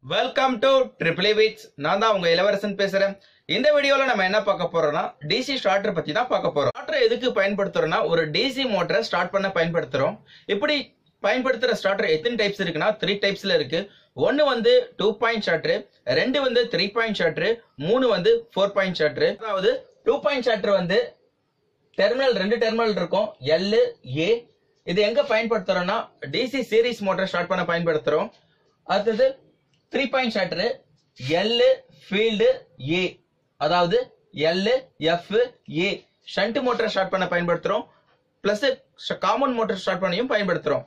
welcome to triple விட்ஸ் நான் தான் உங்க இளவரசன் பேசுறேன் இந்த வீடியோல நம்ம என்ன பார்க்க போறோம்னா டிசி ஸ்டார்டர் பத்தி தான் பார்க்க போறோம் ஸ்டார்டர் எதுக்கு பயன்படுத்துறோம்னா ஒரு டிசி மோட்டரை ஸ்டார்ட் பண்ண பயன்படுத்துறோம் இப்படி பயன்படுத்துற ஸ்டார்டர் எத்தனை டைப்ஸ் இருக்குன்னா த்ரீ டைப்ஸ்ல இருக்கு ஒன்னு வந்து டூ பாயிண்ட் ஷாட்ரு ரெண்டு வந்து த்ரீ பாயிண்ட் ஷாட்ரு மூணு வந்து ஃபோர் பாயிண்ட் ஷாட்ரு அதாவது டூ பாயிண்ட் ஷாட்ரு வந்து டெர்மினல் ரெண்டு டெர்மினல் இருக்கும் எல் ஏ இது எங்க பயன்படுத்துறோம்னா டிசி சீரிஸ் மோட்டார் ஸ்டார்ட் பண்ண பயன்படுத்துறோம் அடுத்தது three point starter L field A அதாவது L F A shunt motor start பண்ண பயன்படுத்துறோம் பிளஸ் காமன் மோட்டார் ஸ்டார்ட் பண்ணியும் பயன்படுத்துறோம்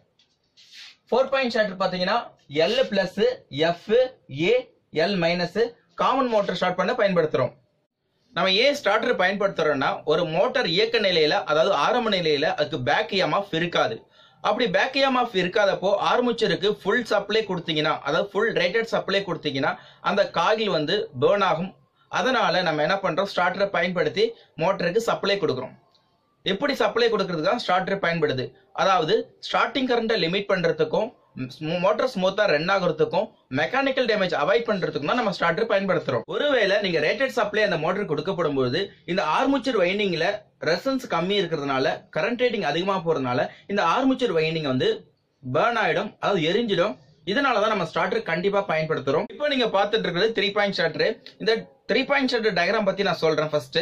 ஃபோர் பாயிண்ட் ஷாட்டர் பாத்தீங்கன்னா L plus F A L minus common motor start பண்ண பயன்படுத்துறோம் நம்ம ஏன் ஸ்டார்டர் பயன்படுத்துறோம்னா ஒரு மோட்டார் இயக்க நிலையில அதாவது ஆரம்ப நிலையில அதுக்கு பேக் EMF இருக்காது அப்படி பேக் EMF இருக்காதப்போ ஆர்மேச்சருக்கு ஃபுல் சப்ளை கொடுத்தீங்கன்னா அதாவது ஃபுல் ரேட்டட் சப்ளை கொடுத்தீங்கன்னா அந்த காயில் வந்து பேர்ன் ஆகும் அதனால நம்ம என்ன பண்றோம் ஸ்டார்டரை பயன்படுத்தி மோட்டருக்கு சப்ளை கொடுக்குறோம் எப்படி சப்ளை கொடுக்கறதுக்கு தான் ஸ்டார்டர் பயன்படுது அதாவது ஸ்டார்டிங் கரண்ட்டை லிமிட் பண்றதுக்கும் மோட்டார் ஸ்மூத்தா ரன் ஆகுறதுக்கும் மெக்கானிக்கல் டேமேஜ் அவாய்ட் பண்றதுக்கும் தான் நம்ம ஸ்டார்டர் பயன்படுத்துறோம் ஒருவேளை நீங்க ரேட்டட் சப்ளை அந்த மோட்டர் கொடுக்கப்படும் போது இந்த ஆர்முச்சர் வைண்டிங்ல ரெசன்ஸ் கம்மி இருக்கிறதுனால கரண்ட் ரேட்டிங் அதிகமா போறதுனால இந்த ஆர்முச்சர் வைண்டிங் வந்து பேர்ன் ஆயிடும் அதாவது எரிஞ்சிடும் இதனால தான் நம்ம ஸ்டார்டர் கண்டிப்பா பயன்படுத்துறோம் இப்போ நீங்க பார்த்துட்டு இருக்கிறது த்ரீ பாயிண்ட் ஸ்டார்டர் இந்த த்ரீ பாயிண்ட் ஸ்டார்டர் டயக்ராம் பத்தி நான் சொல்றேன் ஃபர்ஸ்ட்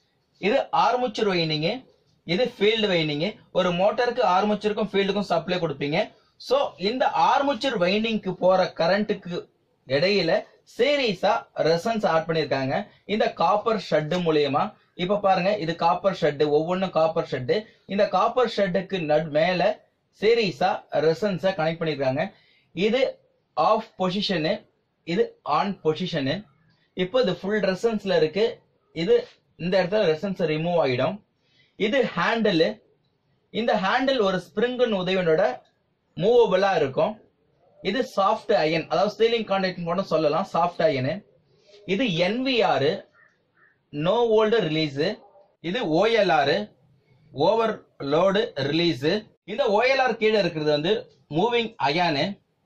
இது ஆர்முச்சர் வைண்டிங் இது ஃபீல்டு வைண்டிங் ஒரு மோட்டருக்கு ஆர்முச்சருக்கும் ஃபீல்டுக்கும் சப்ளை கொடுப்பீங்க சோ இந்த ஆர்முச்சர் வைண்டிங்க்கு போற கரண்ட்டுக்கு இடையில சீரீஸா ரெசன்ஸ் ஆட் பண்ணிருக்காங்க இந்த காப்பர் ஷெட் மூலியமா இப்ப பாருங்க இது காப்பர் ஷெட் ஒவ்வொன்றும் காப்பர் ஷெட் இந்த காப்பர் ஷெட்டுக்கு நட் மேல சீரீஸா ரெசன்ஸ கனெக்ட் பண்ணிருக்காங்க இது ஆஃப் பொசிஷனு இது ஆன் பொசிஷனு இப்போ இது ஃபுல் ரெசன்ஸ்ல இருக்கு இது இந்த இடத்துல ரெசன்ஸ் ரிமூவ் ஆகிடும் இது ஹேண்டில் இந்த ஹேண்டில் ஒரு ஸ்ப்ரிங்கின் உதவியோட மூவபிளா இருக்கும் இது சாஃப்ட் அயன் அதாவது ஸ்டீலிங் கான்டாக்ட் கூட சொல்லலாம் சாஃப்ட் அயனு இது என்விஆர் நோ ஓல்டு ரிலீஸ் இது ஓஎல்ஆர் ஓவர் லோடு ரிலீஸ் இந்த ஓஎல்ஆர் கீழே இருக்கிறது வந்து மூவிங் அயானு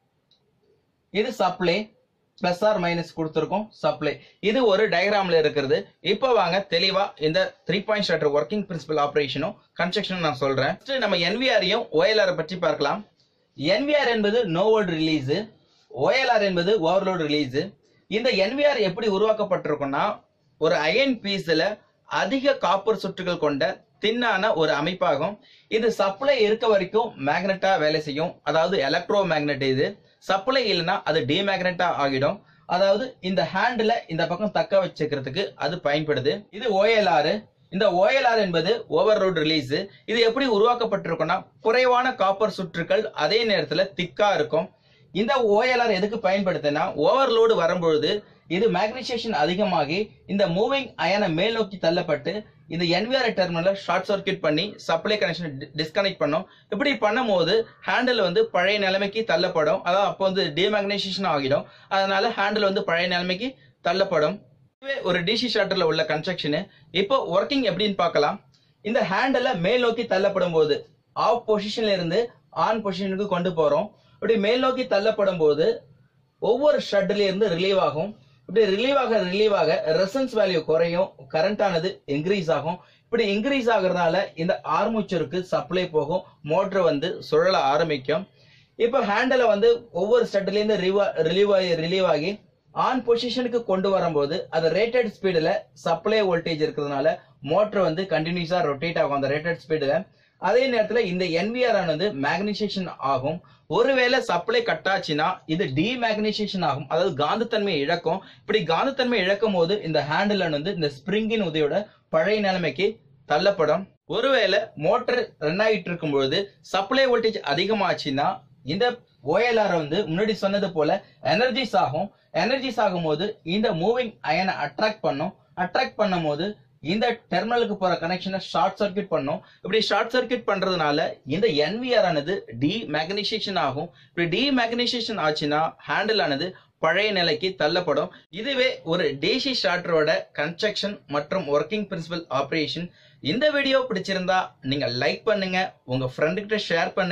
இது சப்ளை பிளஸ் ஆர் மைனஸ் கொடுத்துருக்கோம் சப்ளை இது ஒரு டயக்ராம்ல இருக்கிறது இப்போ வாங்க தெளிவா இந்த three point starter working principle ஆபரேஷனும் கன்ஸ்ட்ரக்ஷனும் நான் சொல்றேன் First நம்ம என்விஆரையும் ஓஎல்ஆர் பற்றி பார்க்கலாம் என்விஆர் என்பது நோ வோல்ட் ரிலீஸ் ஓஎல்ஆர் என்பது ஓவர்லோட் ரிலீஸ் இந்த என்விஆர் எப்படி உருவாக்கப்பட்டிருக்கும்னா ஒரு அயன் பீஸ்ல அதிக காப்பர் சுற்றுகள் கொண்ட தின்னான ஒரு அமைப்பாகும் இது சப்ளை இருக்க வரைக்கும் மேக்னெட்டா வேலை செய்யும் அதாவது எலக்ட்ரோ மேக்னெட் இது சப்ளை இல்லைன்னா அது டிமேக்னெட்டா ஆகிடும் அதாவது இந்த ஹேண்டில் இந்த பக்கம் தக்க வச்சுக்கிறதுக்கு அது பயன்படுது இது ஓஎல்ஆர் இந்த ஓஎல்ஆர் என்பது ஓவர்லோட் ரிலீஸ் இது எப்படி உருவாக்கப்பட்டிருக்கும்னா குறைவான காப்பர் சுற்றுகள் அதே நேரத்துல திக்கா இருக்கும் இந்த ஓஎல்ஆர் எதுக்கு பயன்படுத்தினா ஓவர்லோடு வரும்பொழுது இது மேக்னடைசேஷன் அதிகமாகி இந்த மூவிங் அயனை மேல் நோக்கி தள்ளப்பட்டு இந்த என்விஆர் டெர்மினலை ஷார்ட் சர்க்யூட் பண்ணி சப்ளை கனெக்ஷன் டிஸ்கனெக்ட் பண்ணும் இப்படி பண்ணும்போது ஹேண்டில் வந்து பழைய நிலைமைக்கு தள்ளப்படும் அதாவது அப்போ வந்து டிமேக்னைசேஷன் ஆகிடும் அதனால ஹேண்டில் வந்து பழைய நிலைமைக்கு தள்ளப்படும் இதுவே ஒரு டிசி ஷார்ட்டர்ல உள்ள கன்ஸ்ட்ரக்ஷனு இப்போ ஒர்க்கிங் எப்படின்னு பார்க்கலாம் இந்த ஹேண்டில் மேல் நோக்கி தள்ளப்படும் போது ஆஃப் பொசிஷன்ல இருந்து ஆன் பொசிஷனுக்கு கொண்டு போறோம் இப்படி மேல் நோக்கி தள்ளப்படும் போது ஒவ்வொரு ஷட்ல இருந்து ரிலீவ் ஆகும் இப்படி ரிலீவ் ஆக ரிலீவ் ஆக ரெசன்ஸ் வேல்யூ குறையும் கரண்ட் ஆனது இன்க்ரீஸ் ஆகும் இப்படி இன்க்ரீஸ் ஆகுறதுனால இந்த ஆர்மூச்சருக்கு சப்ளை போகும் மோட்டர் வந்து சுழல ஆரம்பிக்கும் இப்போ ஹேண்டில் வந்து ஒவ்வொரு ஸ்டட்ல இருந்து ரிலீவ் ஆகி ரிலீவ் ஆகி ஆன் பொசிஷனுக்கு கொண்டு வரும்போது அது ரேட்டட் ஸ்பீடுல சப்ளை வோல்டேஜ் இருக்கிறதுனால மோட்டர் வந்து கண்டினியூஸா ரொட்டேட் ஆகும் அந்த ரேட்டட் ஸ்பீடுல அதே நேரத்துல இந்த என்விஆர் ஆனது மேக்னைசேஷன் ஆகும் ஒருவேளை சப்ளை கட் ஆச்சுன்னா இது டிமேக்னைசேஷன் ஆகும் அதாவது காந்தத்தன்மை இழக்கும் இப்படி காந்தத்தன்மை இழக்கும் போது இந்த ஹேண்டில் வந்து இந்த ஸ்பிரிங்கின் உதவியோட பழைய நிலைமைக்கு தள்ளப்படும் ஒருவேளை மோட்டர் ரன் ஆகிட்டு இருக்கும் பொழுது சப்ளை வோல்டேஜ் அதிகமாச்சுன்னா இந்த ஓஎல்ஆர் வந்து முன்னாடி சொன்னது போல எனர்ஜிஸ் ஆகும் எனர்ஜிஸ் ஆகும் போது இந்த மூவிங் அயனை அட்ராக்ட் பண்ணும் அட்ராக்ட் பண்ணும் போது இந்த டெர்மினலுக்கு போற கனெக்ஷனை ஷார்ட் சர்க்யூட் பண்ணும் இப்படி ஷார்ட் சர்க்யூட் பண்றதுனால இந்த என்விஆர் ஆனது டி மேக்னைசேஷன் ஆகும் இப்படி டி மேக்னைசேஷன் ஆச்சுன்னா ஹேண்டில் ஆனது பழைய நிலைக்கு தள்ளப்படும் இதுவே ஒரு டிசி ஷார்ட்டரோட கன்ஸ்ட்ரக்ஷன் மற்றும் ஒர்க்கிங் பிரின்சிபல் ஆபரேஷன் இந்த வீடியோ பிடிச்சிருந்தா நீங்க லைக் பண்ணுங்க உங்க ஃப்ரெண்டு கிட்ட ஷேர் பண்ணுங்க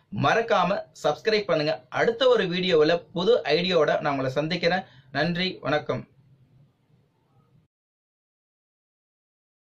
மறக்காம சப்ஸ்கிரைப் பண்ணுங்க அடுத்த ஒரு வீடியோவில் புது ஐடியாவோட நான் உங்களை சந்திக்கிறேன் நன்றி வணக்கம்